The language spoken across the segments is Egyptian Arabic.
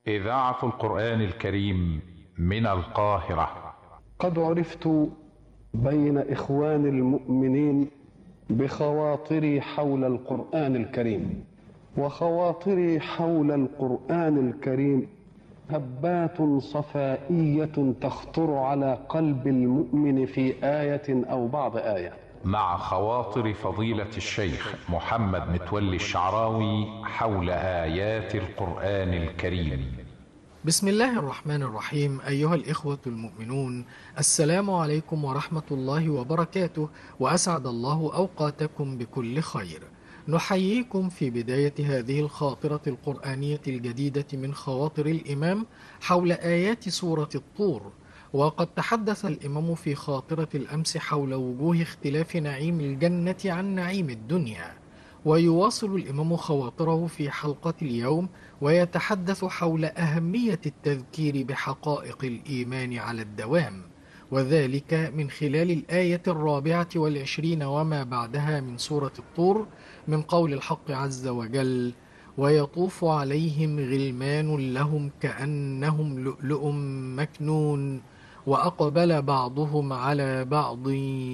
إذاعة القرآن الكريم من القاهرة قد عرفت بين إخوان المؤمنين بخواطري حول القرآن الكريم وخواطري حول القرآن الكريم هبات صفائية تخطر على قلب المؤمن في آية أو بعض آية مع خواطر فضيلة الشيخ محمد متولي الشعراوي حول آيات القرآن الكريم بسم الله الرحمن الرحيم أيها الإخوة المؤمنون السلام عليكم ورحمة الله وبركاته وأسعد الله أوقاتكم بكل خير نحييكم في بداية هذه الخاطرة القرآنية الجديدة من خواطر الإمام حول آيات سورة الطور وقد تحدث الإمام في خاطرة الأمس حول وجوه اختلاف نعيم الجنة عن نعيم الدنيا ويواصل الإمام خواطره في حلقة اليوم ويتحدث حول أهمية التذكير بحقائق الإيمان على الدوام وذلك من خلال الآية الرابعة والعشرين وما بعدها من سورة الطور من قول الحق عز وجل ويطوف عليهم غلمان لهم كأنهم لؤلؤ مكنون وأقبل بعضهم على بعض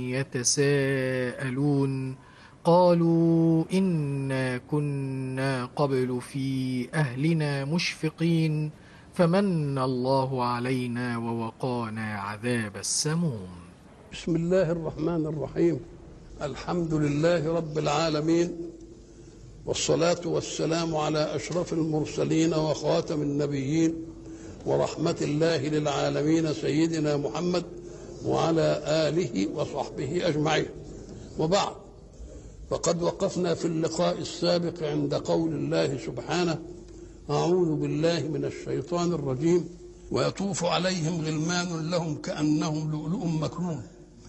يتساءلون قالوا إنا كنا قبل في أهلنا مشفقين فمن الله علينا ووقانا عذاب السموم بسم الله الرحمن الرحيم الحمد لله رب العالمين والصلاة والسلام على أشرف المرسلين وخاتم النبيين ورحمة الله للعالمين سيدنا محمد وعلى آله وصحبه أجمعين وبعد فقد وقفنا في اللقاء السابق عند قول الله سبحانه أعوذ بالله من الشيطان الرجيم ويطوف عليهم غلمان لهم كأنهم لؤلؤ مكنون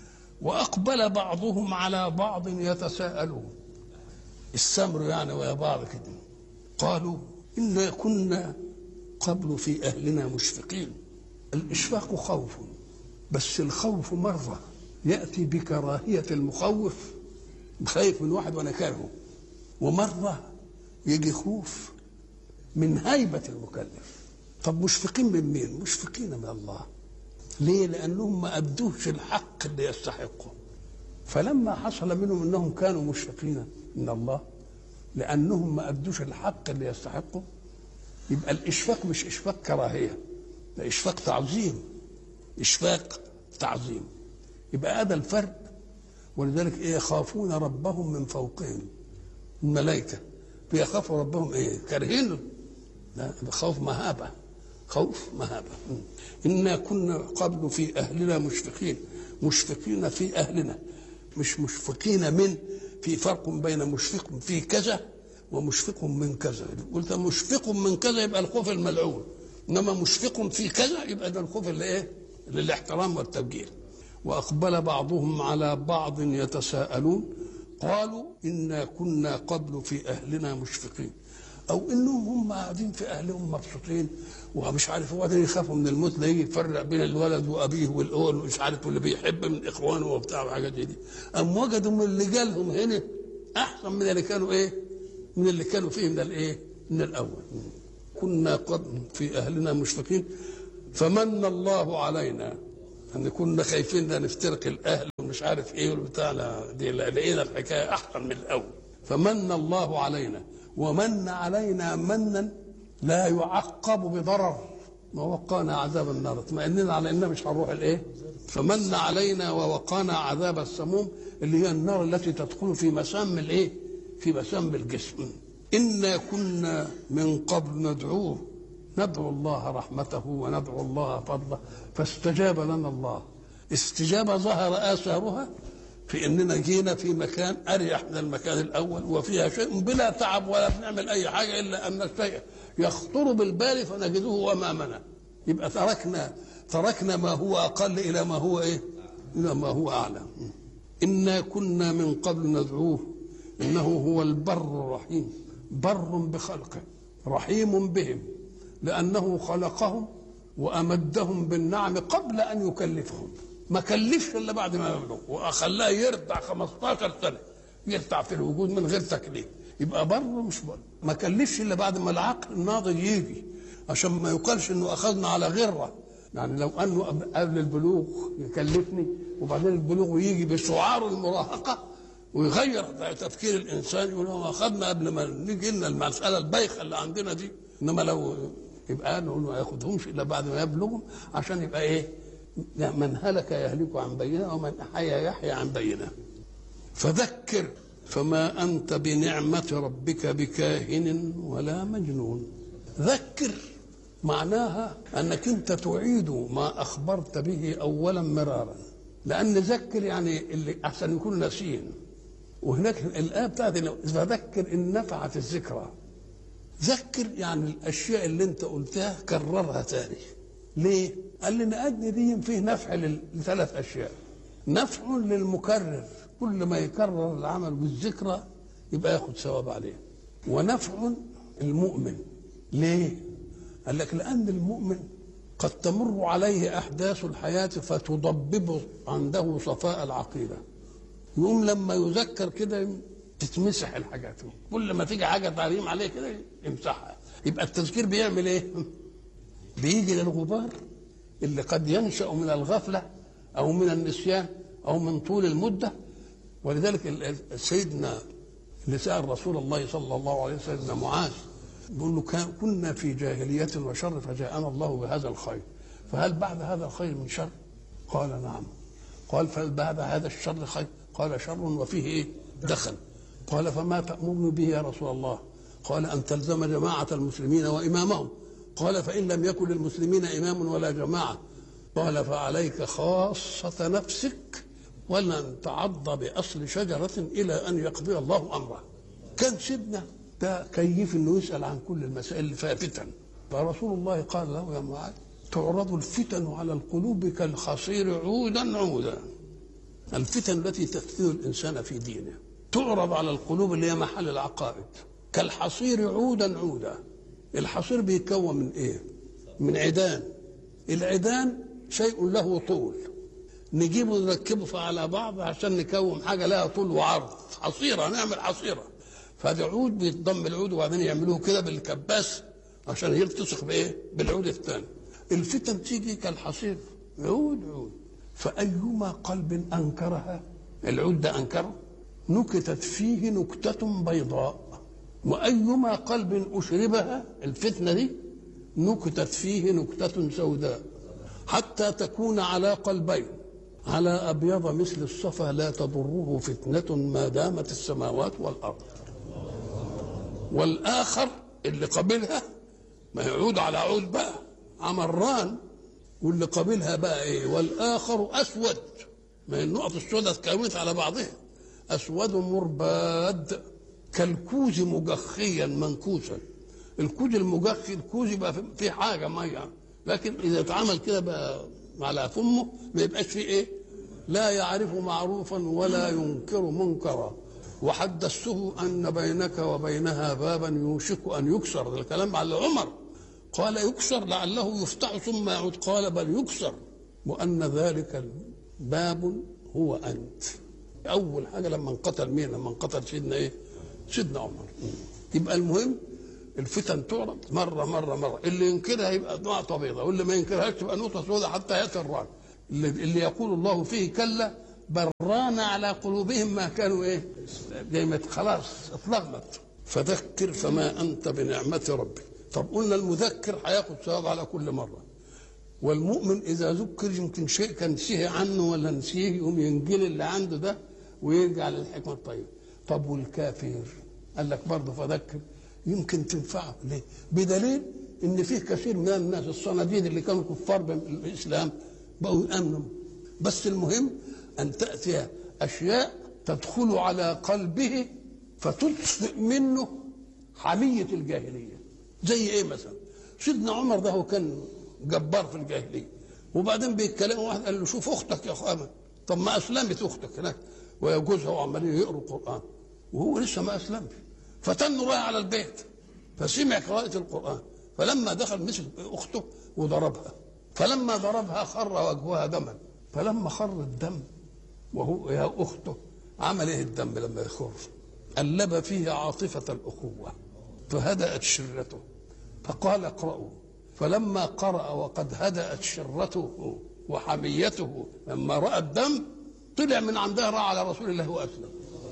وأقبل بعضهم على بعض يتساءلون السمر يعني ويا بعض كده قالوا إنا كنا قبل في أهلنا مشفقين الإشفاق خوف بس الخوف مرة يأتي بكراهية المخوف خايف من واحد وأنا كارهه ومرة يجي خوف من هيبة المكلف طب مشفقين من مين؟ مشفقين من الله ليه؟ لأنهم ما أدوش الحق اللي يستحقه فلما حصل منهم أنهم كانوا مشفقين من الله لأنهم ما أدوش الحق اللي يستحقه يبقى الإشفاق مش إشفاق كراهية ده إشفاق تعظيم إشفاق تعظيم يبقى هذا الفرق ولذلك إيه يخافون ربهم من فوقهم الملائكة بيخافوا ربهم إيه كارهينه لا خوف مهابة خوف مهابة إنا كنا قبل في أهلنا مشفقين مشفقين في أهلنا مش مشفقين من في فرق بين مشفق في كذا ومشفق من كذا قلت مشفق من كذا يبقى الخوف الملعون انما مشفق في كذا يبقى ده الخوف اللي ايه للاحترام والتبجيل واقبل بعضهم على بعض يتساءلون قالوا انا كنا قبل في اهلنا مشفقين او انهم هم قاعدين في اهلهم مبسوطين ومش عارف وبعدين يخافوا من الموت لا يجي يفرق بين الولد وابيه والاول ومش عارف واللي بيحب من اخوانه وبتاع وحاجات دي ام وجدوا من اللي جالهم هنا احسن من اللي كانوا ايه من اللي كانوا فيه من الايه من الاول كنا قد في اهلنا مشفقين فمن الله علينا ان كنا خايفين لا نفترق الاهل ومش عارف ايه والبتاع دي لقينا الحكايه احسن من الاول فمن الله علينا ومن علينا منا لا يعقب بضرر ووقانا عذاب النار اطمئننا على اننا مش هنروح الايه فمن علينا ووقانا عذاب السموم اللي هي النار التي تدخل في مسام الايه في مسام الجسم انا كنا من قبل ندعوه ندعو الله رحمته وندعو الله فضله فاستجاب لنا الله استجابه ظهر اثارها في اننا جينا في مكان اريح من المكان الاول وفيها شيء بلا تعب ولا بنعمل اي حاجه الا ان الشيء يخطر بالبال فنجده امامنا يبقى تركنا تركنا ما هو اقل الى ما هو ايه؟ الى ما هو اعلى. انا كنا من قبل ندعوه انه هو البر الرحيم بر بخلقه رحيم بهم لانه خلقهم وامدهم بالنعم قبل ان يكلفهم ما كلفش الا بعد ما يبلغ وخلاه يرضع 15 سنه يرتع في الوجود من غير تكليف يبقى بر مش بر ما كلفش الا بعد ما العقل الناضج يجي عشان ما يقالش انه اخذنا على غره يعني لو انه قبل البلوغ يكلفني وبعدين البلوغ يجي بشعار المراهقه ويغير تفكير الانسان يقول هو اخذنا قبل ما نيجي لنا المساله البايخه اللي عندنا دي انما لو يبقى نقول ما ياخذهمش الا بعد ما يبلغوا عشان يبقى ايه من هلك يهلك عن بينه ومن احيا يحيى عن بينه فذكر فما انت بنعمه ربك بكاهن ولا مجنون ذكر معناها انك انت تعيد ما اخبرت به اولا مرارا لان ذكر يعني اللي احسن يكون ناسين وهناك الايه بتاعت فذكر ان نفعت الذكرى ذكر يعني الاشياء اللي انت قلتها كررها تاني ليه؟ قال لي لان دي فيه نفع لثلاث اشياء نفع للمكرر كل ما يكرر العمل بالذكرى يبقى ياخد ثواب عليه ونفع المؤمن ليه؟ قال لك لأن المؤمن قد تمر عليه أحداث الحياة فتضبب عنده صفاء العقيدة يقوم لما يذكر كده تتمسح الحاجات كل ما تيجي حاجة تعليم عليه كده يمسحها يبقى التذكير بيعمل ايه؟ بيجي للغبار اللي قد ينشأ من الغفلة أو من النسيان أو من طول المدة ولذلك سيدنا اللي سأل رسول الله صلى الله عليه وسلم معاذ بيقول له كان كنا في جاهلية وشر فجاءنا الله بهذا الخير فهل بعد هذا الخير من شر؟ قال نعم قال فهل بعد هذا الشر خير؟ قال شر وفيه ايه؟ دخل قال فما تأمرني به يا رسول الله؟ قال أن تلزم جماعة المسلمين وإمامهم قال فإن لم يكن للمسلمين إمام ولا جماعة قال فعليك خاصة نفسك ولن تعض بأصل شجرة إلى أن يقضي الله أمره كان سيدنا ده كيف انه يسال عن كل المسائل اللي فيها فتن فرسول الله قال له يا معاذ تعرض الفتن على القلوب كالخصير عودا عودا الفتن التي تفتن الانسان في دينه تعرض على القلوب اللي هي محل العقائد كالحصير عودا عودا الحصير بيتكون من ايه من عيدان العيدان شيء له طول نجيبه نركبه على بعض عشان نكون حاجه لها طول وعرض حصيره نعمل حصيره فهذا عود بيتضم العود وبعدين يعملوه كده بالكباس عشان يلتصق بايه؟ بالعود الثاني. الفتن تيجي كالحصير عود عود فأيما قلب أنكرها العود ده أنكره نكتت فيه نكتة بيضاء وأيما قلب أشربها الفتنة دي نكتت فيه نكتة سوداء حتى تكون على قلبين على أبيض مثل الصفا لا تضره فتنة ما دامت السماوات والأرض والآخر اللي قبلها ما يعود على عود بقى عمران واللي قبلها بقى ايه والآخر أسود ما النقط السوداء اتكونت على بعضها أسود مرباد كالكوز مجخيا منكوسا الكوز المجخي الكوز يبقى في حاجة مية لكن إذا اتعمل كده بقى على فمه ما يبقاش فيه ايه لا يعرف معروفا ولا ينكر منكرا وحدثته أن بينك وبينها بابا يوشك أن يكسر ده الكلام على عمر قال يكسر لعله يفتح ثم يعود قال بل يكسر وأن ذلك الباب هو أنت أول حاجة لما انقتل مين لما انقتل سيدنا إيه سيدنا عمر يبقى المهم الفتن تعرض مرة مرة مرة اللي ينكرها يبقى نقطة بيضاء واللي ما ينكرهاش تبقى نقطة سوداء حتى يأتي الران اللي, اللي يقول الله فيه كلا بران على قلوبهم ما كانوا ايه زي خلاص اتلغمت فذكر فما انت بنعمه ربك طب قلنا المذكر هياخد ثواب على كل مره والمؤمن اذا ذكر يمكن شيء كان نسيه عنه ولا نسيه يقوم ينجل اللي عنده ده ويرجع للحكمه الطيبه طب والكافر قال لك برضه فذكر يمكن تنفعه ليه بدليل ان فيه كثير من الناس الصناديد اللي كانوا كفار بالاسلام بقوا يامنوا بس المهم أن تأتي أشياء تدخل على قلبه فتطفئ منه حمية الجاهلية زي إيه مثلا سيدنا عمر ده هو كان جبار في الجاهلية وبعدين بيتكلم واحد قال له شوف أختك يا أخوان طب ما أسلمت أختك هناك وجوزها وعمالين يقروا القرآن وهو لسه ما أسلمش فتنوا رايح على البيت فسمع قراءة القرآن فلما دخل مسك أخته وضربها فلما ضربها خر وجهها دما فلما خر الدم وهو يا اخته عمل ايه الدم لما يخر قلب فيه عاطفه الاخوه فهدات شرته فقال اقرأوا فلما قرأ وقد هدأت شرته وحميته لما رأى الدم طلع من عندها راح على رسول الله وأسلم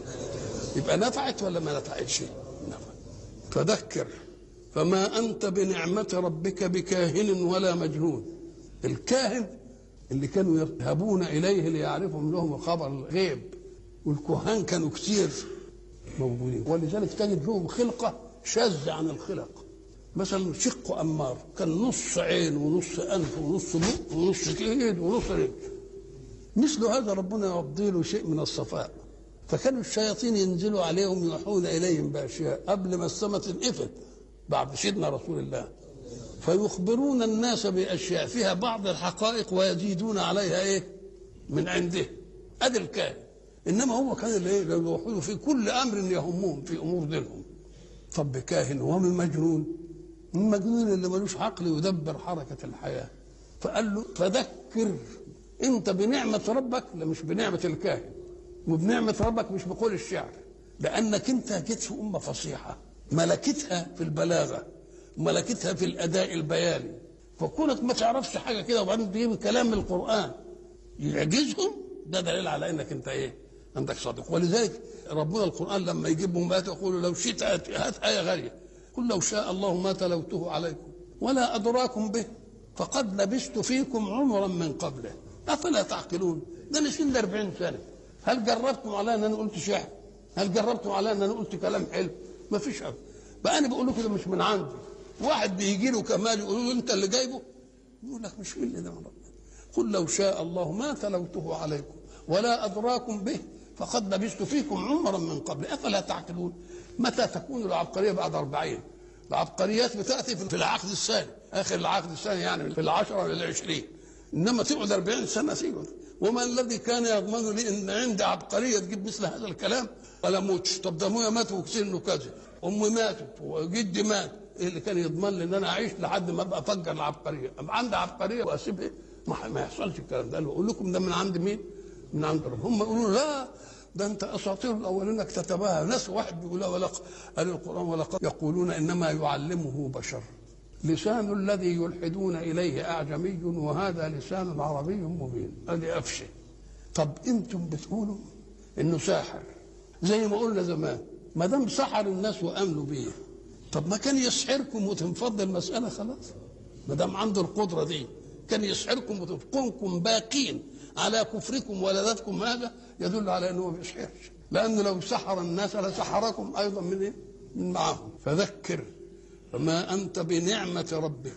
يبقى نفعت ولا ما نفعتش نفعت فذكر فما أنت بنعمة ربك بكاهن ولا مجنون الكاهن اللي كانوا يذهبون إليه ليعرفهم لهم خبر الغيب والكهان كانوا كتير موجودين ولذلك تجد لهم خلقة شاذة عن الخلق مثلا شق أمار كان نص عين ونص أنف ونص بق ونص ايد ونص رجل مثل هذا ربنا يفضي له شيء من الصفاء فكانوا الشياطين ينزلوا عليهم يوحون إليهم بأشياء قبل ما السماء تنقفل بعد سيدنا رسول الله فيخبرون الناس بأشياء فيها بعض الحقائق ويزيدون عليها إيه من عنده أدي الكائن إنما هو كان اللي إيه يوحون في كل أمر يهمهم في أمور دينهم طب كاهن ومن مجنون المجنون اللي ملوش عقل يدبر حركة الحياة فقال له فذكر انت بنعمة ربك لا مش بنعمة الكاهن وبنعمة ربك مش بقول الشعر لأنك انت جيت في أمة فصيحة ملكتها في البلاغة ملكتها في الأداء البياني فكونك ما تعرفش حاجة كده وبعدين تجيب كلام من القرآن يعجزهم ده دليل على انك انت ايه عندك صادق ولذلك ربنا القرآن لما يجيبهم آيات يقول لو شئت هات آية غالية قل لو شاء الله ما تلوته عليكم ولا أدراكم به فقد لبست فيكم عمرا من قبله أفلا تعقلون ده أنا سن 40 سنة هل جربتم على أن أنا قلت شعر هل جربتم على أن أنا قلت كلام حلو ما فيش أبدا بقى أنا بقول لكم ده مش من عندي واحد بيجي له كمال يقول له أنت اللي جايبه يقول لك مش اللي ده من ربنا قل لو شاء الله ما تلوته عليكم ولا أدراكم به فقد لبست فيكم عمرا من قبل أفلا تعقلون متى تكون العبقرية بعد أربعين العبقريات بتأتي في العقد الثاني آخر العقد الثاني يعني في العشرة للعشرين إنما تقعد أربعين سنة تقعد وما الذي كان يضمن لي ان عندي عبقريه تجيب مثل هذا الكلام ولا موتش طب ده ابويا مات وكتير انه كذا امي ماتت وجدي مات ايه اللي كان يضمن لي ان انا اعيش لحد ما ابقى افجر العبقريه ابقى عندي عبقريه واسيب ايه ما, ما يحصلش الكلام ده بقول لكم ده من عند مين؟ من عند ربنا هم يقولوا لا ده انت اساطير الاولين اكتتبها ناس واحد بيقول ولق قال القران ولقد يقولون انما يعلمه بشر لسان الذي يلحدون اليه اعجمي وهذا لسان عربي مبين ادي افشه طب انتم بتقولوا انه ساحر زي ما قلنا زمان ما دام سحر الناس وامنوا بيه طب ما كان يسحركم وتنفض المساله خلاص ما دام عنده القدره دي كان يسحركم وتكونكم باقين على كفركم ولذاتكم هذا يدل على انه ما بيسحرش لانه لو سحر الناس لسحركم ايضا من ايه؟ من معهم فذكر فما انت بنعمه ربك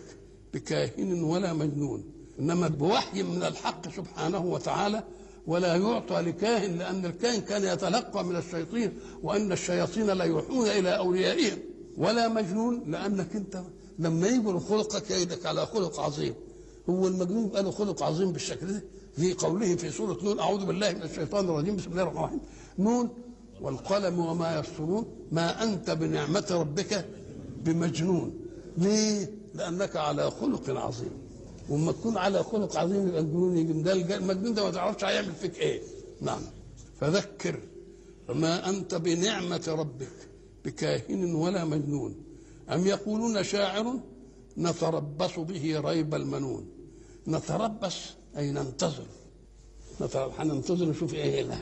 بكاهن ولا مجنون انما بوحي من الحق سبحانه وتعالى ولا يعطى لكاهن لان الكاهن كان يتلقى من الشياطين وان الشياطين لا يوحون الى اوليائهم ولا مجنون لانك انت لما يجبر خلقك يدك على خلق عظيم هو المجنون يبقى له خلق عظيم بالشكل ده في قوله في سوره نون اعوذ بالله من الشيطان الرجيم بسم الله الرحمن الرحيم نون والقلم وما يسطرون ما انت بنعمه ربك بمجنون ليه؟ لانك على خلق عظيم وما تكون على خلق عظيم يبقى الجنون يجي ده المجنون ده ما تعرفش هيعمل فيك ايه نعم فذكر فما انت بنعمه ربك بكاهن ولا مجنون ام يقولون شاعر نتربص به ريب المنون نتربص اي ننتظر هننتظر نشوف ايه